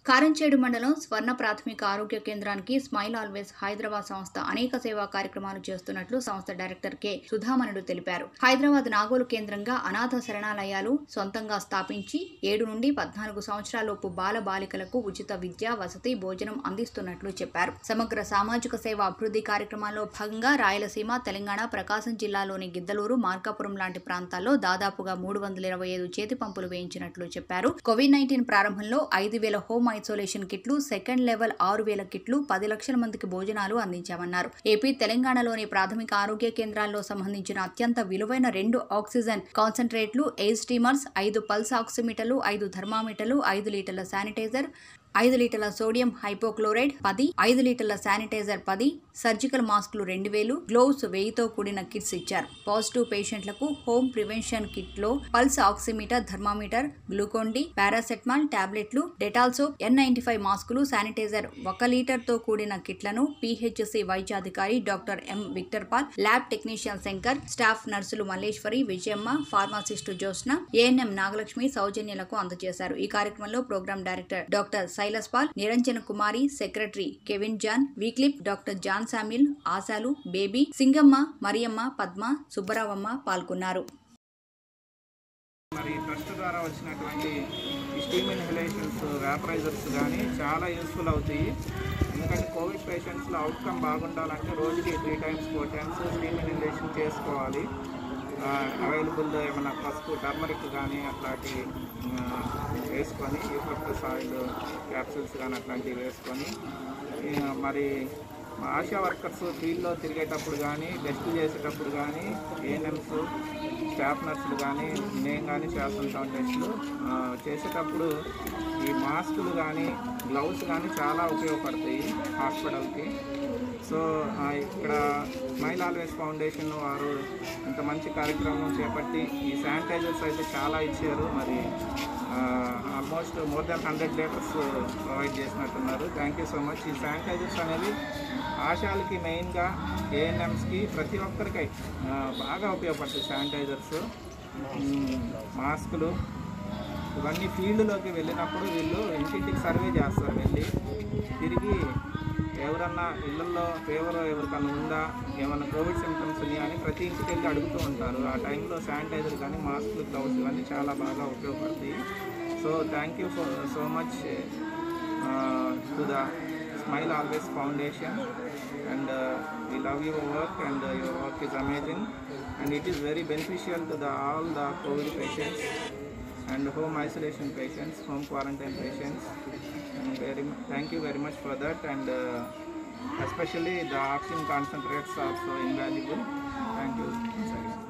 కారంచేడు మండలం స్వర్ణ ప్రాథమిక ఆరోగ్య కేంద్రానికి స్మైల్ ఆల్వేస్ హైదరాబాద్ సంస్థ అనేక సేవా కార్యక్రమాలు చేస్తున్నట్లు సంస్థ డైరెక్టర్ కె సుధామణుడు తెలిపారు హైదరాబాద్ నాగోలు కేంద్రంగా అనాథ శరణాలయాలు సొంతంగా స్థాపించి ఏడు నుండి పద్నాలుగు సంవత్సరాలలోపు బాల బాలికలకు ఉచిత విద్య వసతి భోజనం అందిస్తున్నట్లు చెప్పారు సమగ్ర సామాజిక సేవ అభివృద్ధి కార్యక్రమాల్లో భాగంగా రాయలసీమ తెలంగాణ ప్రకాశం జిల్లాలోని గిద్దలూరు మార్కాపురం లాంటి ప్రాంతాల్లో దాదాపుగా మూడు వందల ఇరవై ఐదు చేతి పంపులు వేయించినట్లు చెప్పారు కోవిడ్ నైన్టీన్ ప్రారంభంలో ఐదు వేల హోమ్ ఐసోలేషన్ కిట్లు సెకండ్ లెవెల్ ఆరు వేల కిట్లు పది లక్షల మందికి భోజనాలు అందించామన్నారు ఏపీ తెలంగాణలోని ప్రాథమిక ఆరోగ్య కేంద్రాల్లో సంబంధించిన అత్యంత విలువైన రెండు ఆక్సిజన్ కాన్సన్ట్రేట్లు ఎయిర్ స్టీమర్స్ ఐదు పల్స్ ఆక్సిమీటర్లు ఐదు థర్మామీటర్లు ఐదు లీటర్ల శానిటైజర్ ఐదు లీటర్ల సోడియం హైపోక్లోరైడ్ పది ఐదు లీటర్ల శానిటైజర్ పది సర్జికల్ మాస్కులు రెండు వేలు గ్లోవ్స్ వెయ్యితో కూడిన కిట్స్ ఇచ్చారు పాజిటివ్ పేషెంట్లకు హోమ్ ప్రివెన్షన్ కిట్ లో pulse oximeter thermometer Glucon D paracetamol టాబ్లెట్లు Dettol soap N ninety five మాస్కులు శానిటైజర్ ఒక లీటర్ తో కూడిన కిట్లను పిహెచ్సి వైద్యాధికారి doctor M Victor Paul lab technician Shankar staff నర్సులు మల్లేశ్వరి విజయమ్మ ఫార్మాసిస్టు జ్యోత్స్న ఏఎన్ఎం నాగలక్ష్మి సౌజన్యలకు అందజేశారు ఈ కార్యక్రమంలో programme director doctor Silas Paul Niranjana Kumari secretary Kevin John వీక్లిప్ డాక్టర్ జాన్ శామ్యుల్ ఆశాలు బేబీ సింగమ్మ మరియమ్మ పద్మ సుబ్బరావమ్మ పాల్గొన్నారు మరి ట్రస్ట్ ద్వారా వచ్చినటువంటి ఈ స్టీమ్ ఇన్హలేషన్స్ వ్యాపరైజర్స్ కానీ చాలా యూస్ఫుల్ అవుతాయి ఎందుకంటే కోవిడ్ పేషెంట్స్లో అవుట్కమ్ బాగుండాలంటే రోజుకి three times four times steam inhalation చేసుకోవాలి అవైలబుల్ ఏమైనా పసుపు టర్మరిక్ కానీ అట్లాంటి ఆ, వేసుకొని యూకలిప్టస్ ఆయిల్ క్యాప్సిల్స్ కానీ అట్లాంటివి వేసుకొని ఆ, మరి మా ఆశా వర్కర్స్ ఫీల్డ్లో తిరిగేటప్పుడు కానీ టెస్ట్ చేసేటప్పుడు కానీ ఏఎన్ఎంస్ స్టాఫ్ నర్సులు కానీ నేను కానీ చేస్తుంటాం టెస్టులు ఆ, చేసేటప్పుడు ఈ మాస్కులు కానీ గ్లౌస్ కానీ చాలా ఉపయోగపడతాయి హాస్పిటల్కి సో ఆ, ఇక్కడ స్మైల్ ఆల్వేస్ ఫౌండేషన్ వారు ఇంత మంచి కార్యక్రమం చేపట్టి ఈ శానిటైజర్స్ అయితే చాలా ఇచ్చారు మరి almost more than hundred litres provide చేసినట్టున్నారు థ్యాంక్ యూ సో మచ్ ఈ శానిటైజర్స్ అనేవి ఆశాలకి మెయిన్గా ఏఎన్ఎమ్స్కి ప్రతి ఒక్కరికి ఆ, బాగా ఉపయోగపడతాయి శానిటైజర్స్ మాస్కులు ఇవన్నీ ఫీల్డ్లోకి వెళ్ళినప్పుడు వీళ్ళు ఇంటింటికి సర్వే చేస్తారు వెళ్ళి తిరిగి ఎవరన్నా ఇళ్ళల్లో ఫీవర్ ఎవరికన్నా ఉందా ఏమన్నా కోవిడ్ సిమ్టమ్స్ ఉన్నాయా అని ప్రతి ఇంటికి వెళ్ళి అడుగుతూ ఉంటారు ఆ టైంలో శానిటైజర్ కానీ మాస్కులు గ్లౌస్ ఇవన్నీ చాలా బాగా ఉపయోగపడతాయి so thank you for so much to the Smile Always Foundation and we love your work and your work is amazing and it is very beneficial to the all the COVID patients and home isolation patients, home quarantine patients. And very, mu- thank you very much for that. And uh, especially the oxygen concentrates are so invaluable. Thank you. Sorry.